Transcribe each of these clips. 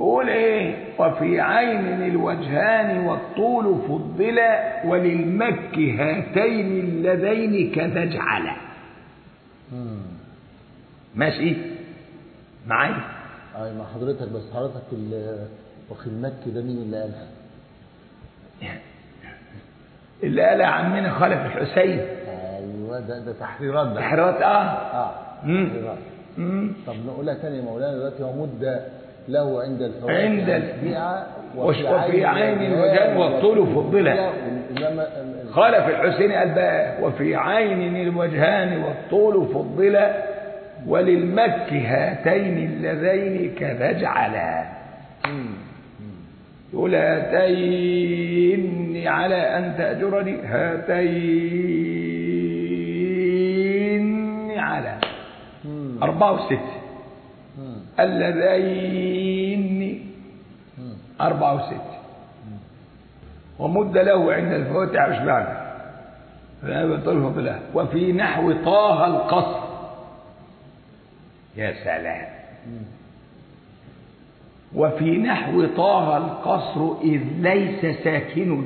قول ايه وفي عين الوجهان والطول فضلا وللمك هاتين اللذين كذا اجعلا مم. ماشي معايا اي مع حضرتك بس حضرتك ال- واخد مكي ده مين اللي قالها؟ اللي قالها عمنا خلف الحسين ايوه ده ده تحريرات ده تحريرات اه اه مم. تحريرات مم. طب نقولها تاني يا مولانا دلوقتي ومد له عند الفواكه عند ال- البيعة وش- وفي عين الوجهان والطول فضلا. والإمام ال- ال- خلف الحسين قال بقى وفي عين الوجهان والطول فضلا وللمك هاتين اللذين كذا اجعلا مم. يقول هاتين على أن تأجرني هاتين على مم. أربعة وستة مم. اللذين مم. أربعة وستة ومد له عند الفواتح مش معنى فلا يبطله بله وفي نحو طه القصر يا سلام مم. وفي نحو طه القصر إذ ليس ساكن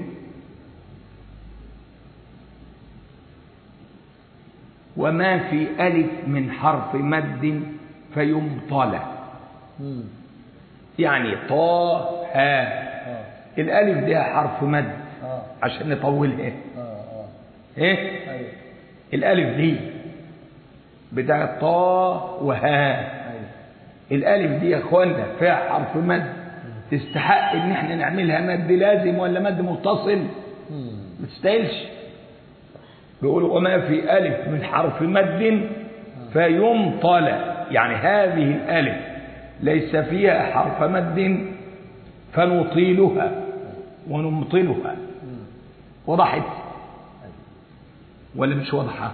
وما في ألف من حرف مد فيمطل مم. يعني طه ها اه الألف دي حرف مد اه عشان نطولها اه اه ايه ايوه الألف دي بتاعت طه وها ايوه الألف دي يا اخوانا فيها حرف مد تستحق ان احنا نعملها مد لازم ولا مد متصل مم. ما تستاهلش بيقولوا وما في ألف من حرف مد فيمطل يعني هذه الألف ليس فيها حرف مد فنطيلها ونمطلها مم. وضحت ولا مش واضحة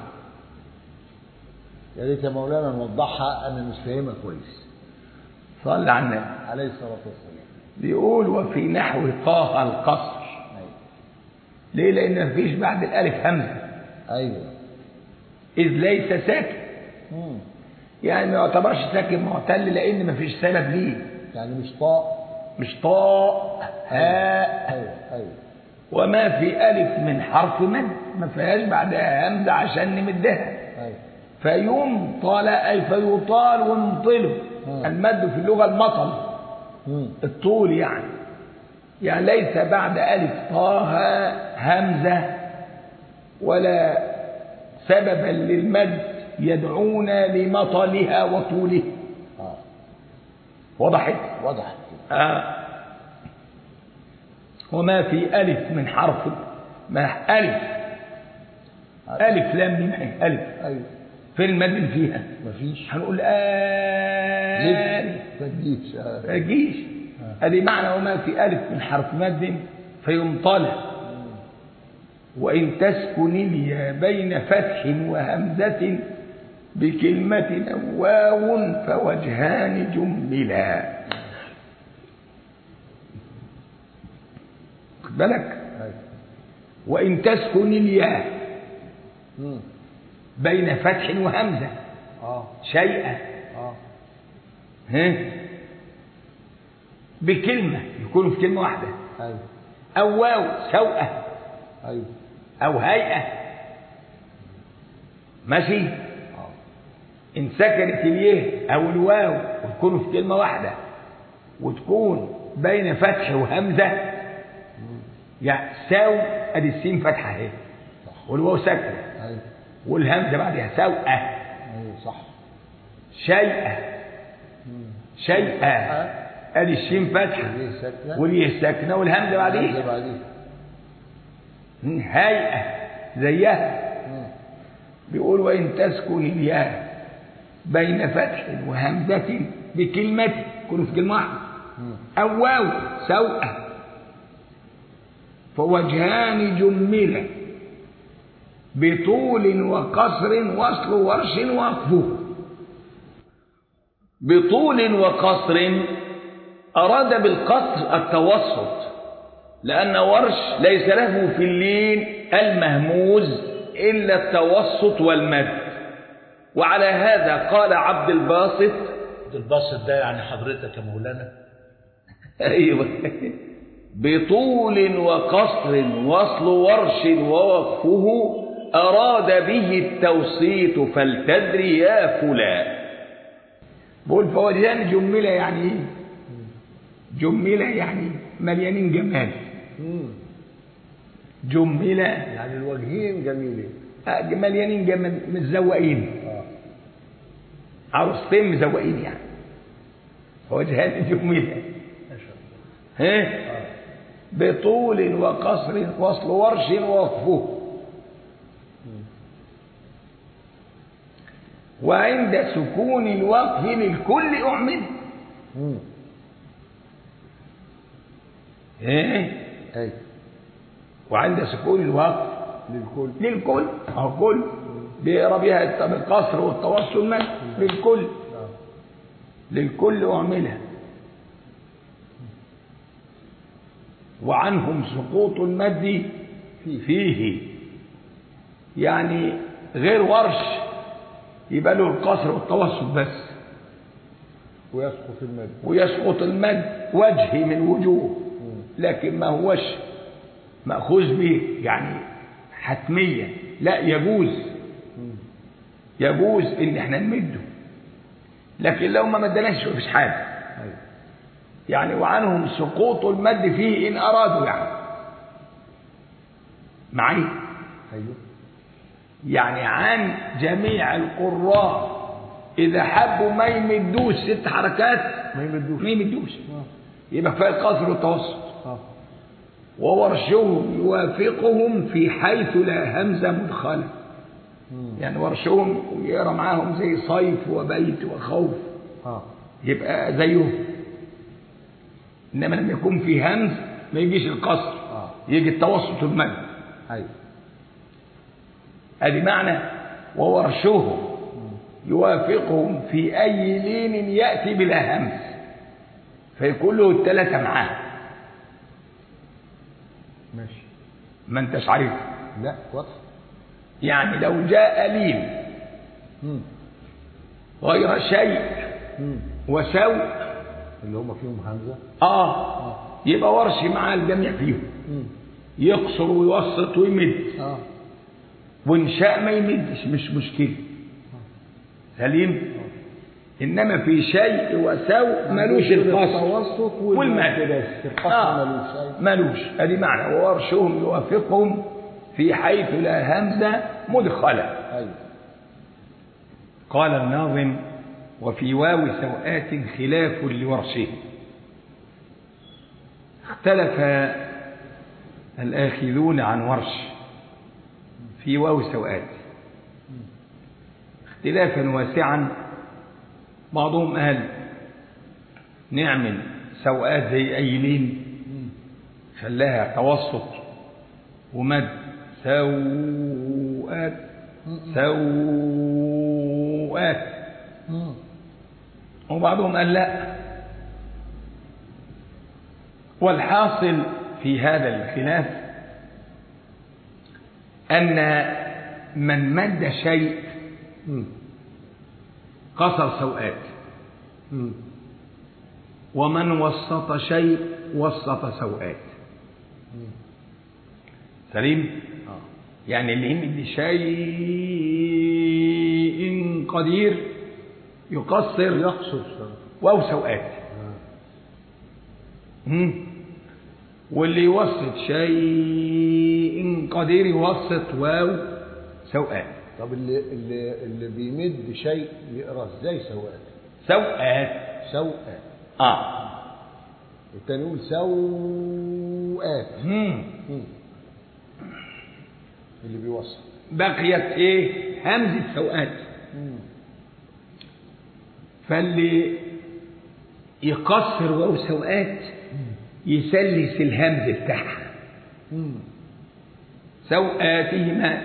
يا ريت يا مولانا نوضحها انا مش فاهمها كويس صل على النبي عليه الصلاه والسلام بيقول وفي نحو طه القصر ايوه ليه لأن مفيش بعد الألف همزة ايوه إذ ليس ساكن مم. يعني ما يعتبرش ساكن معتل لأن مفيش سبب ليه يعني مش طاء مش طاء هاء ايوه ايوه وما في ألف من حرف مد ما فيهاش بعدها همزة عشان نمدها ايوه فيمطل أي فيطال ونمطله مم. المد في اللغة المطل مم. الطول يعني يعني ليس بعد ألف طه همزة ولا سببا للمد يدعونا لمطلها وطولها اه وضحت وضحت كده آه. وما في ألف من حرف ما ألف ألف لام ميم عين. ألف ايوه فين المد اللي فيها مفيش هنقول ليه آلف ما تجيش آه. ما تجيش ادي معنى وما في ألف من حرف مد فيمطلع وإن تسكن اليا بين فتح وهمزة بكلمة واو فوجهان جملا خد بالك ايوه وإن تسكن الياء مم. بين فتح وهمزة اه شيئا اه ها بكلمة يكونوا في كلمة واحدة ايوه أو واو سوءة ايوه أو هيئة ماشي اه إن سكنت اليه أو الواو وتكونوا في كلمة واحدة وتكون بين فتح وهمزة يعني ساو أدي السين فتحة أهي صح والواو ساكنة ايوه والهمزة بعدها سوءة ايوه صح شيئة مم. شيئة أدي السين فتحة ليه ساكنه واليه ساكنة والهمزة همزة بعديها بعديه هيئة زيها مم. بيقول وإن تسكن الياء بين فتح وهمزة بكلمة كله في كلمة واحدة مم. أو واو سوءة فوجهان جملة بطول وقصر وصل ورش وقفه بطول وقصر أراد بالقصر التوسط لأن ورش ليس له في اللين المهموز إلا التوسط والمد وعلى هذا قال عبد الباسط عبد الباسط ده يعني حضرتك يا مولانا أيوة بطول وقصر وصل ورش ووقفه أراد به التوسيط فلتدري يا فلان بقول فوجدان جملة يعني ايه جملة يعني مليانين جمال مم. جملة يعني الوجهين جميلين آه، مليانين جمال متزوقين اه عروستين مزوقين يعني فوجهان جملة ما شاء الله ها اه بطول وقصر وصل ورش ووقفه وعند سكون الوقف للكل أعمل مم. إيه؟ ايوه وعند سكون الوقف للكل للكل أو كل بيقرا بها بالقصر والتوسل مد للكل اه للكل أعملها وعنهم سقوط المد فيه. فيه يعني غير ورش يبقى له القصر والتوسط بس ويسقط المد ويسقط المد وجه من وجوه مم. لكن ما هوش مأخوذ به يعني حتميا لا يجوز مم. يجوز ان احنا نمده لكن لو ما مدناش مفيش حاجه ايوه يعني وعنهم سقوط المد فيه ان ارادوا يعني معي ايوه يعني عن جميع القراء اذا حبوا ما يمدوش ست حركات ما يمدوش ما يمدوش اه يبقى كفايه القصر والتوسط اه وورشهم يوافقهم في حيث لا همزه مدخله مم. يعني ورشهم يقرا معاهم زي صيف وبيت وخوف اه يبقى زيهم انما لما يكون في همز ما يجيش القصر اه يجي التوسط المد ايوه ادي معنى وورشهم يوافقهم في اي لين ياتي بلا همز فيكون له الثلاثه معاه ماشي ما انتش عارف لا واضح يعني لو جاء لين مم. غير شيء مم. وسوء اللي هم فيهم همزه اه يبقى ورش مع الجميع فيهم مم. يقصر ويوسط ويمد اه وان شاء ما يمدش مش مشكله سليم انما في شيء وسوء ملوش القصر التوسط والمد بس القصر آه. ملوش أيوة. ملوش ادي معنى وورشهم يوافقهم في حيث لا همزه مدخله ايوه قال الناظم وفي واو سوآت خلاف لورشه اختلف الآخذون عن ورش في واو سوآت اختلافا واسعا بعضهم قال نعمل سوآت زي أيلين خلاها توسط ومد سوآت سوآت مم. وبعضهم قال لا والحاصل في هذا الخلاف أن من مد شيء مم. قصر سوءات مم. ومن وسط شيء وسط سوءات سليم اه يعني اللي يمد شيء قدير يقصر يقصر شر. واو سوءات آه. مم. واللي يوسط شيء قدير يوسط واو سوءات طب اللي اللي اللي بيمد شيء يقرا ازاي سوءات سوءات سوءات اه التاني يقول سوءات مم. مم. اللي بيوصل بقيت ايه همزة سوءات مم. فاللي يقصر واو سوءات يسلس الهمز بتاعها مم. سوآتهما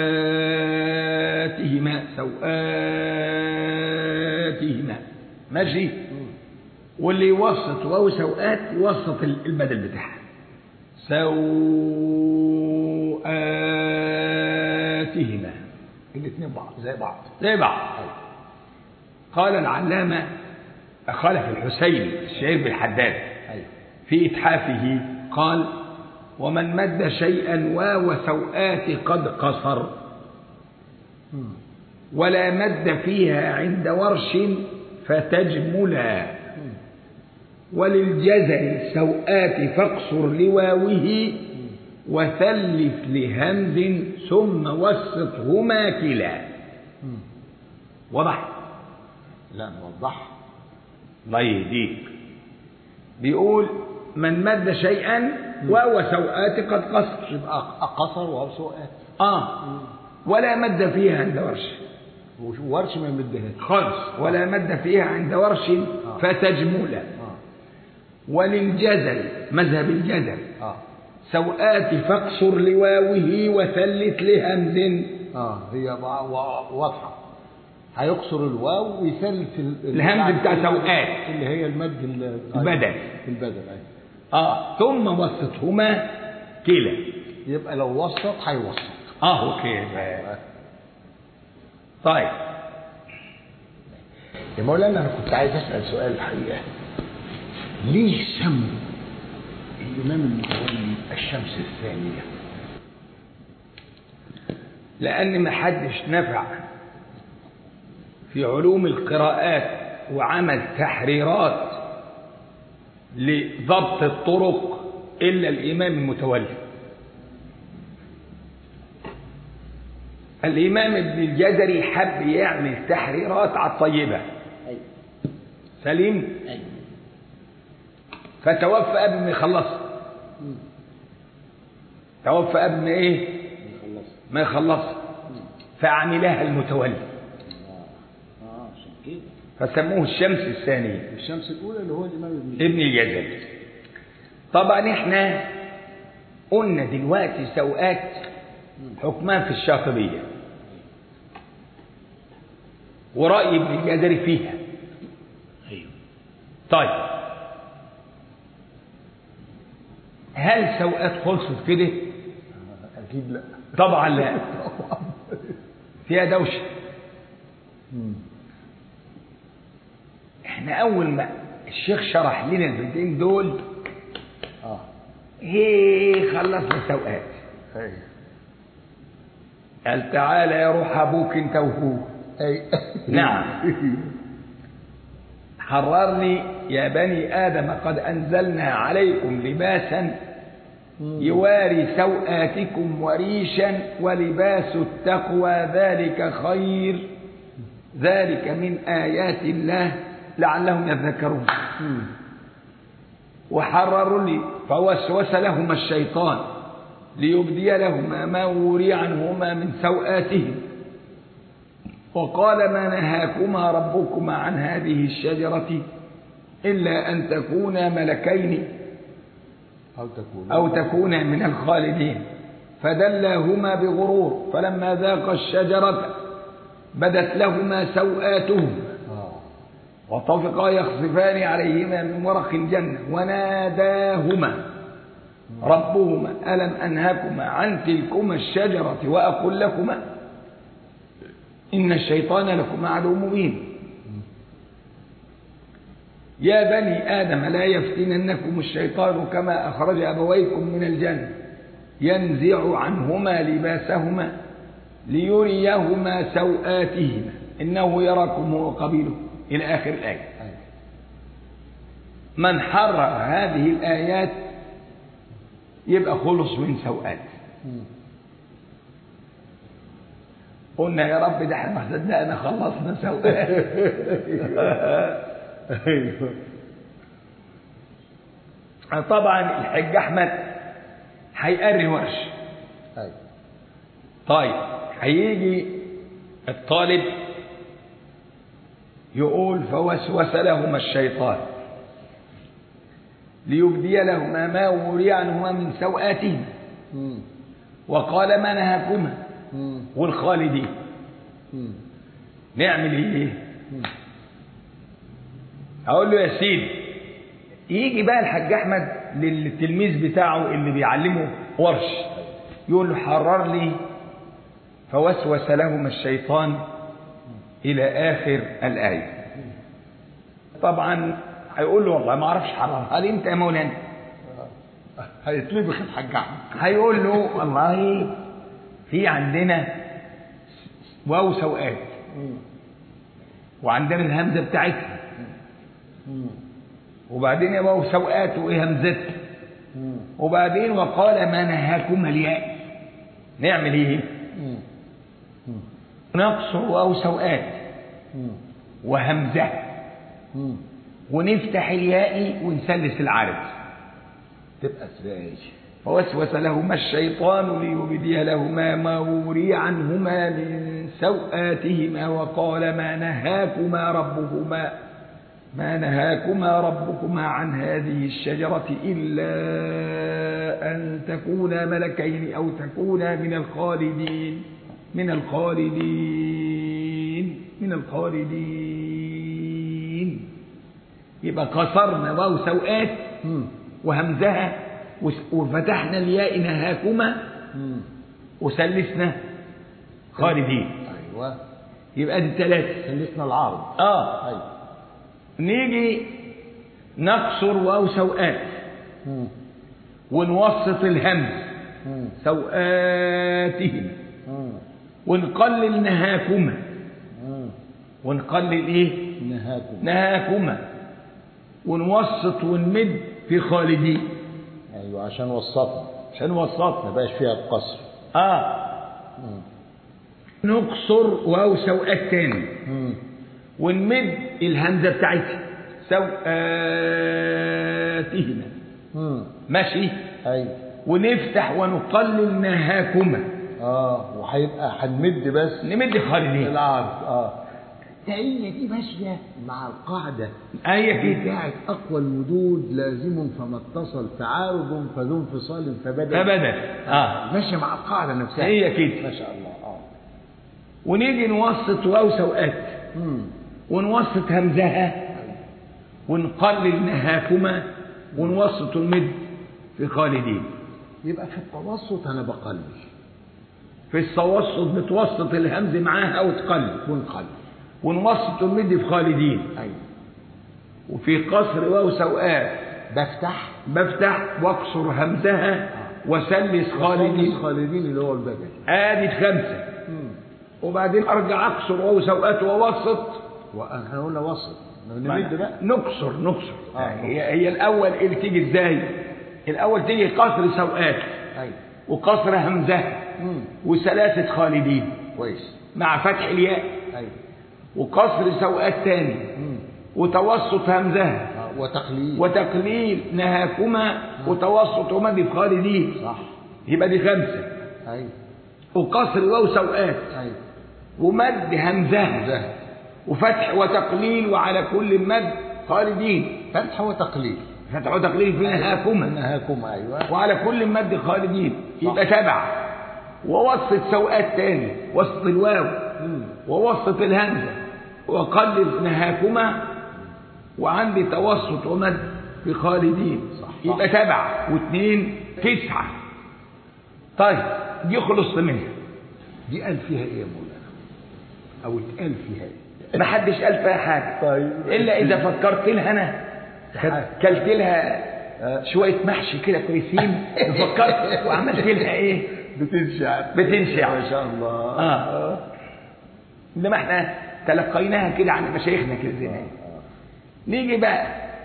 سوآتهما سوآتهما ماشي مم. واللي يوسط واو سوآت يوسط البدل بتاعها سوآتهما الاثنين بعض زي بعض زي بعض قال العلامة خلف الحسيني الشهير بالحداد ايوه في إتحافه قال ومن مد شيئا واو سوآت قد قصر ولا مد فيها عند ورش فتجملا وللجزر سوآت فاقصر لواوه وثلث لهمز ثم وسطهما كلا وضح لا نوضحها الله يهديك بيقول من مد شيئا وهو سوآت قد قصر يبقى قصر وأو سوءات اه ولا مد فيها عند ورش ورش ما يمدهاش خالص ولا مد فيها عند ورش فتجملا اه وللجزل مذهب الجزل اه سوآت فاقصر لواوه وثلث لهمز اه هي وا- وا- واضحه هيقصر الواو ويثلث ال- الهمز بتاع سوءات. اللي هي المد ال- البدل. البدل ايوه اه ثم وسطهما كلا يبقى لو وسط هيوسط اه كده طيب يا مولانا انا كنت عايز اسال سؤال الحقيقه ليه سموا الامام المتولي الشمس الثانيه لأن ما حدش نفع في علوم القراءات وعمل تحريرات لضبط الطرق إلا الإمام المتولي الإمام ابن الجزري حب يعمل تحريرات على الطيبة ايوه سليم ايوه فتوفى قبل ما يخلصها توفى قبل ما ايه خلص ما يخلصها فعملها المتولي اه عشان كده فسموه الشمس الثانية الشمس الاولى اللي هو الامام ابن ابن الجزري طبعا احنا قلنا دلوقتي سوءات حكمان في الشاطبية ورأي ابن الجزري فيها ايوه طيب هل سوءات خلصت كده اكيد لا طبعا لا فيها دوشة احنا اول ما الشيخ شرح لنا البيتين دول اه هي خلصنا سوءات ايوه قال تعالى يا روح ابوك انت وهو اي نعم حررني يا بني ادم قد انزلنا عليكم لباسا يواري سوآتكم وريشا ولباس التقوى ذلك خير ذلك من آيات الله لعلهم يذكرون وحرروا لي فوسوس لهما الشيطان ليبدي لهما ما وري عنهما من سوآتهم وقال ما نهاكما ربكما عن هذه الشجرة إلا أن تكونا ملكين او تكون أو تكونا من الخالدين فدلاهما بغرور فلما ذاقا الشجرة بدت لهما سوآتهم اه وطفقا يخصفان عليهما من ورق الجنة وناداهما ربهما ألم أنهكما عن تلكما الشجرة وأقل لكما إن الشيطان لكما عدو مبين يا بني آدم لا يفتننكم الشيطان كما أخرج أبويكم من الجنة ينزع عنهما لباسهما ليريهما سوآتهما إنه يراكم هو قبيله إلى آخر الآية ايوه من حرر هذه الآيات يبقى خلص من سوءات قلنا يا رب ده احنا ما صدقنا خلصنا سوءات ايوه طبعا الحاج احمد هيقري ورش ايوه طيب هيجي الطالب يقول فوسوس لهما الشيطان ليبدي لهما ما وري عنهما من سوآتهما مم. وقال ما نهاكما مم. والخالدين مم. نعمل ايه اقول له يا سيدي يجي بقى الحاج احمد للتلميذ بتاعه اللي بيعلمه ورش يقول له حرر لي فوسوس لهما الشيطان الى اخر الايه طبعا هيقول له والله ما اعرفش حررها لي انت يا مولانا هيطلبك الحاج احمد هيقول له والله في عندنا واو سوقات وعندنا الهمزه بتاعتها وبعدين يا واو سوقات وايه همزتها وبعدين وقال ما نهاكما الياء نعمل ايه نقصر واو سوقات وهمزه ونفتح الياء ونسلس العرض تبقى ازاي فوسوس لهما الشيطان ليبدي لهما ما وري عنهما من سوآتهما وقال ما نهاكما ربهما ما نهاكما ربكما عن هذه الشجرة إلا أن تكونا ملكين أو تكونا من الخالدين من الخالدين من الخالدين يبقى كسرنا واو سوآت وهمزها وس- وفتحنا الياء نهاكما وسلسنا خالدين ايوه يبقى دي ثلاثة سلسنا العرض اه ايوه نيجي نقصر واو سوآت ونوسط الهمز سوآتهم ونقلل نهاكما ونقلل ايه نهاكم نهاكما ونوسط ونمد في خالدين ايوه عشان وسطنا عشان وسطنا ما بقاش فيها القصر اه نقصر واو سوءات تاني ونمد الهمزه بتاعتها سوءاتهما ماشي ايوه ونفتح ونقلل نهاكما اه وهيبقى هنمد بس نمد خالدين العرض اه هي دي ماشيه مع القاعده ايه كده بتاعت اقوى الودود لازم فما اتصل تعارض فذو انفصال فبدا ابدا اه ماشيه مع القاعده نفسها هي كده ما شاء الله اه ونيجي نوسط واو سوءات مم. ونوسط همزها ونقلل نهاكما ونوسط المد في خالدين يبقى في التوسط انا بقلل في التوسط بتوسط الهمز معاها وتقلل ونقلل ونوسط المد في خالدين ايوه وفي قصر واو سوآت بفتح بفتح واكسر همزها وسلس خالدين خالدين اللي هو البدل ادي خمسه وبعدين ارجع اكسر واو سوآت واوسط واحنا قلنا وسط نمد بقى نكسر نكسر آه. هي هي الاول اللي تيجي ازاي الاول تيجي قصر سوآت ايوه وقصر همزها مم. وسلاسة خالدين كويس مع فتح الياء ايوه وقصر سوءات تاني مم. وتوسط همزها آه، وتقليل وتقليل نهاكما وتوسط ومد خالدين صح يبقى دي خمسة ايوه وقصر واو سوءات ايوه ومد همزها ذهب وفتح وتقليل وعلى كل مد خالدين فتح وتقليل فتح وتقليل في نهاكما نهاكم ايوه وعلى كل مد خالدين يبقى تبع ووسط سوءات تاني وسط الواو ووسط الهمزة وقلل نهاكما وعندي توسط ومد في خالدين صح. يبقى تبع واثنين تسعة طيب دي خلصت منها دي قال فيها ايه يا مولانا او اتقال فيها ايه ما حدش قال فيها حاجة طيب. إلا إذا فكرت لها أنا كلت لها شوية محشي كده كويسين وفكرت وعملت لها إيه بتنشع بتنشع ما شاء الله آه. انما احنا تلقيناها كده عن مشايخنا كده زي ما هي. نيجي بقى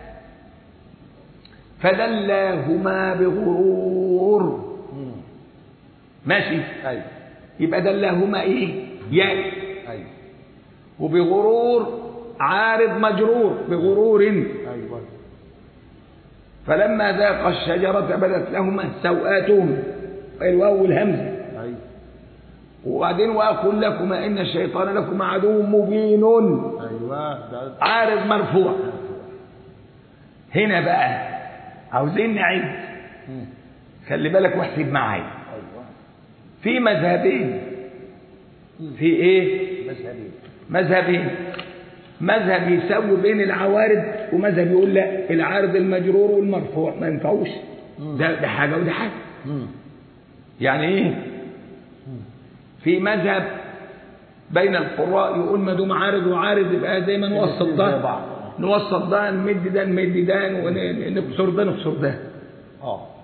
فدلاهما بغرور ماشي ايوه يبقى دلاهما ايه ياء ايوه وبغرور عارض مجرور بغرور ايوه فلما ذاق الشجرة بدت لهما سوآتهما الواو والهمزة ايوه وبعدين وأقول لكما إن الشيطان لكما عدو مبين ايوه ده عارض مرفوع هنا بقى عاوزين نعد مم. خلي بالك واحسب معايا ايوه في مذهبين في ايه مذهبين مذهبين مذهب يسوي بين العوارض ومذهب يقول لا العارض المجرور والمرفوع ما ينفعوش ده ده حاجه وده حاجه مم. يعني ايه في مذهب بين القراء يقول ما دام عارض وعارض يبقى زي ما نوسط زي ده بعض. نوسط ده نمد ده نمد ده ونكسر ده نكسر ده اه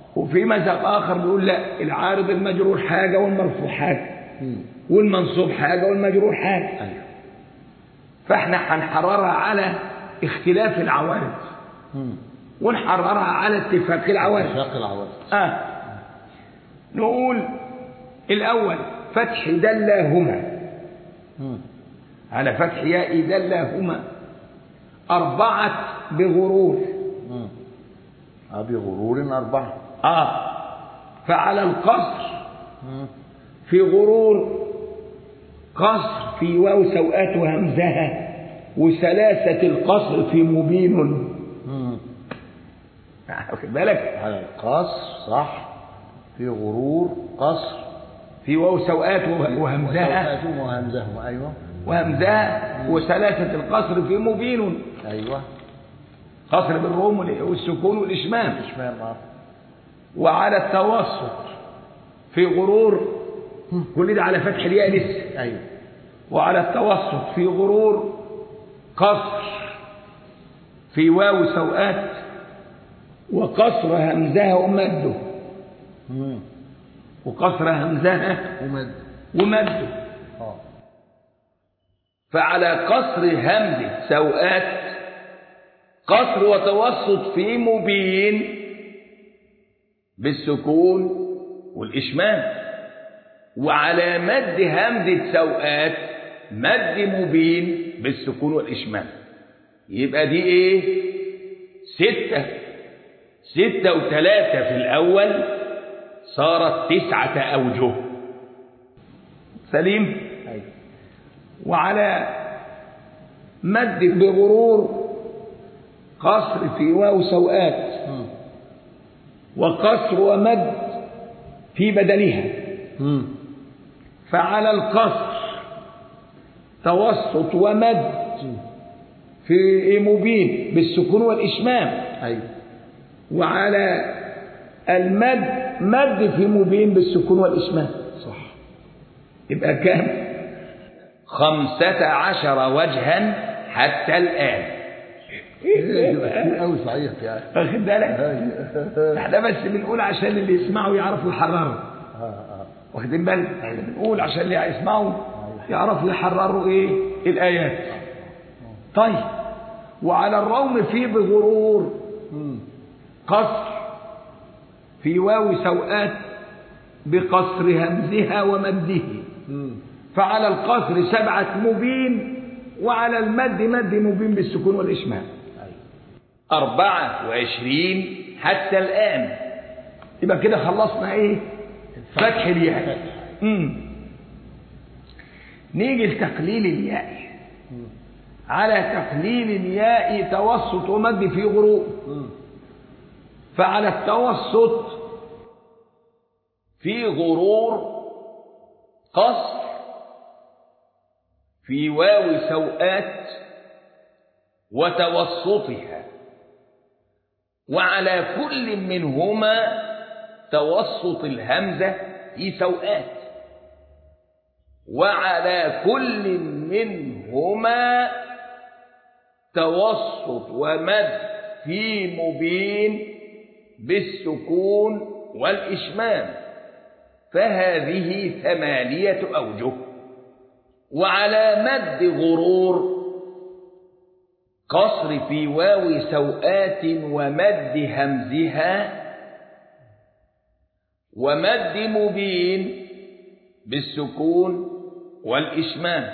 وفي مذهب آخر بيقول لا العارض المجرور حاجة والمرفوع حاجة مم. والمنصوب حاجة والمجرور حاجة ايوه فاحنا هنحررها على اختلاف العوارض مم. ونحررها على اتفاق العوارض اتفاق العوارض آه. نقول الأول فتح دلاهما مم. على فتح ياء دلاهما أربعة بغرور مم. أبي غرور أربعة آه فعلى القصر مم. في غرور قصر في واو سوءات همزها وسلاسة القصر في مبين مم. واخد بالك على القصر صح في غرور قصر في واو سوءات وهمزها وسوءات وهمزهم أيوة وهمزها وسلاسة القصر في مبين أيوة قصر بالروم والسكون والإشمام إشمام آه. وعلى التوسط في غرور كل ده على فتح الياء لسه أيوة وعلى التوسط في غرور قصر في واو سوءات وقصر همزها ومده مم. وقصر همزها ومد ومده آه. فعلى قصر همزة سوءات قصر وتوسط في مبين بالسكون والإشمام وعلى مد همزة سوءات مد مبين بالسكون والإشمام يبقى دي ايه ستة ستة وثلاثة في الأول صارت تسعة أوجه سليم أيوة وعلى مد بغرور قصر في واو سوءات مم. وقصر ومد في بدلها مم. فعلى القصر توسط ومد في مبين بالسكون والإشمام أيوة وعلى المد مد في مبين بالسكون والإشمام صح يبقى كام خمسة عشر وجها حتى الآن كتير قوي صحيح يعني واخد بالك أيوة. احنا بس بنقول عشان اللي يسمعوا يعرفوا يحرروا آه آه واخدين بالك احنا بنقول عشان اللي يسمعوا يعرفوا يحرروا ايه الايات طيب وعلى الروم في بغرور مم. قصر في واو سوءات بقصر همزها ومده مم. فعلى القصر سبعة مبين وعلى المد مد مبين بالسكون والإشمام أيوة أربعة وعشرين حتى الآن يبقى كده خلصنا ايه فتح الياء مم. نيجي لتقليل الياء على تقليل الياء توسط ومد في غروب مم. فعلى التوسط في غرور قصر في واو سوءات وتوسطها وعلى كل منهما توسط الهمزة في سوءات وعلى كل منهما توسط ومد في مبين بالسكون والإشمام فهذه ثمانية أوجه وعلى مد غرور قصر في واو سوءات ومد همزها ومد مبين بالسكون والإشمام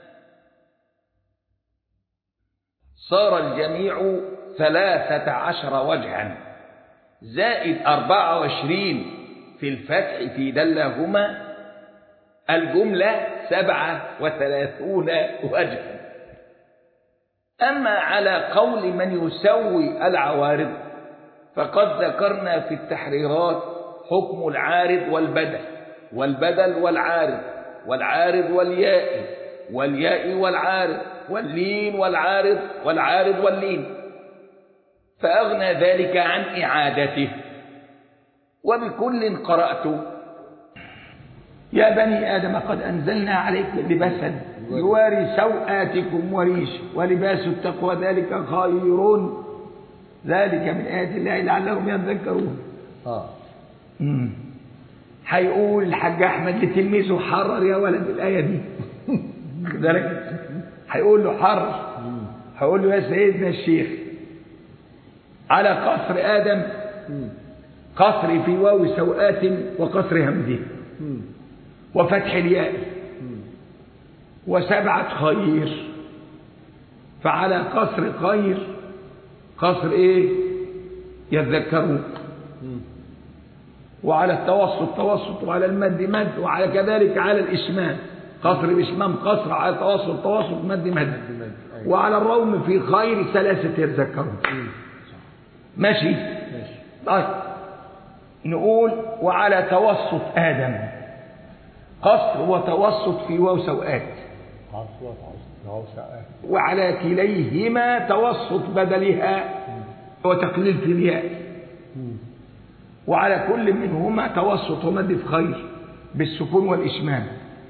صار الجميع ثلاثة عشر وجها زائد أربعة وعشرين في الفتح في دلهما الجملة سبعة وثلاثون وجها أما على قول من يسوي العوارض فقد ذكرنا في التحريرات حكم العارض والبدل والبدل والعارض والعارض والياء والياء والعارض واللين والعارض والعارض واللين فأغنى ذلك عن إعادته وبكل قرأت يا بني آدم قد أنزلنا عليكم لباسا يواري سوآتكم وريش ولباس التقوى ذلك خير ذلك من آيات الله لعلهم يذكرون آه مم. هيقول الحاج احمد لتلميذه حرر يا ولد الايه دي خد بالك هيقول له حرر هيقول له يا سيدنا الشيخ على قصر ادم قصر في واو سوءات وقصر همزه وفتح الياء وسبعة خير فعلى قصر خير قصر ايه يذكرون وعلى التوسط توسط وعلى المد مد وعلى كذلك على الإشمام قصر بإشمام قصر على التوسط توسط مد مد وعلى الروم في خير ثلاثة يتذكرون ماشي ماشي طيب نقول وعلى توسط آدم قصر وتوسط في واو سوءات عصوة عصوة عصوة وعلى كليهما توسط بدلها وتقليل في الياء وعلى كل منهما توسط ومد في خير بالسكون والإشمام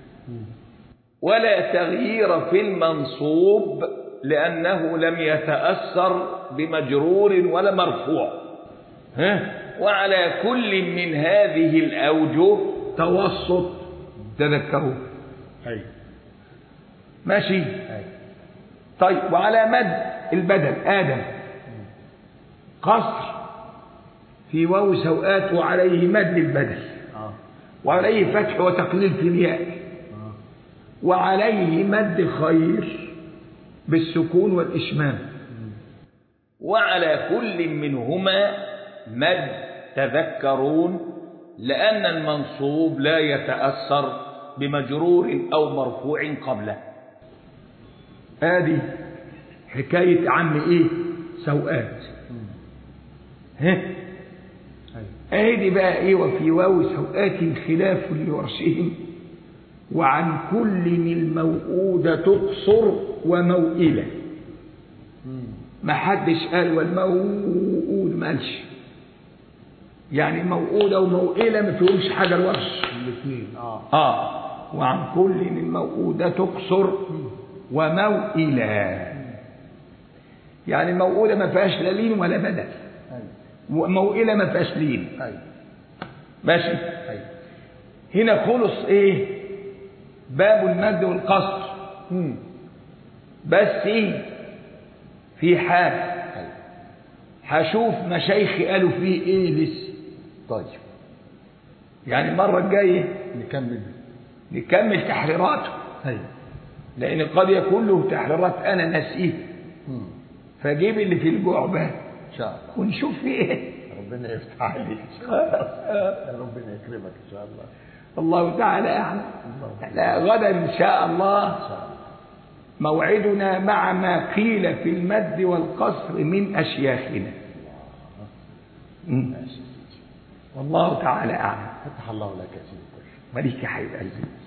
ولا تغيير في المنصوب لأنه لم يتأثر بمجرور ولا مرفوع ها وعلى كل من هذه الأوجه توسط تذكروا أي ماشي أي طيب وعلى مد البدل آدم قصر في واو سوءات وعليه مد البدل آه وعليه فتح وتقليل في الياء آه وعليه مد خير بالسكون والإشمام وعلى كل منهما مد تذكرون لأن المنصوب لا يتأثر بمجرور أو مرفوع قبله ادي حكاية عم ايه سوءات ها أي ادي بقى ايه وفي واو سوءات خلاف لورشهم وعن كل الموؤودة تقصر وموئلة ما حدش قال والموؤود ما قالش يعني موؤودة وموئلة ما فيهمش حاجة الورش الاثنين آه اه وعن كل الموؤودة تقصر وموئلة يعني الموؤودة ما فيهاش لا لين ولا بدل أي وموئلة ما فيهاش لين أي ماشي أي هنا خلص ايه باب المد والقصر مم. بس ايه في حال أي هشوف مشايخي قالوا فيه ايه لسه طيب يعني المرة الجاية نكمل نكمل تحريراته أي لأن قد يكون له تحريرات أنا ناسيه مم. فجيب اللي في الجعبة إن شاء الله ونشوف فيه ايه ربنا يفتح عليك إن شاء الله ربنا يكرمك إن شاء الله الله تعالى أعلم لا غدا إن شاء الله إن شاء الله موعدنا مع ما قيل في المد والقصر من أشياخنا مم. ماشي والله تعالى أعلم فتح الله لك يا سيدي مليك يا حبيب قلبي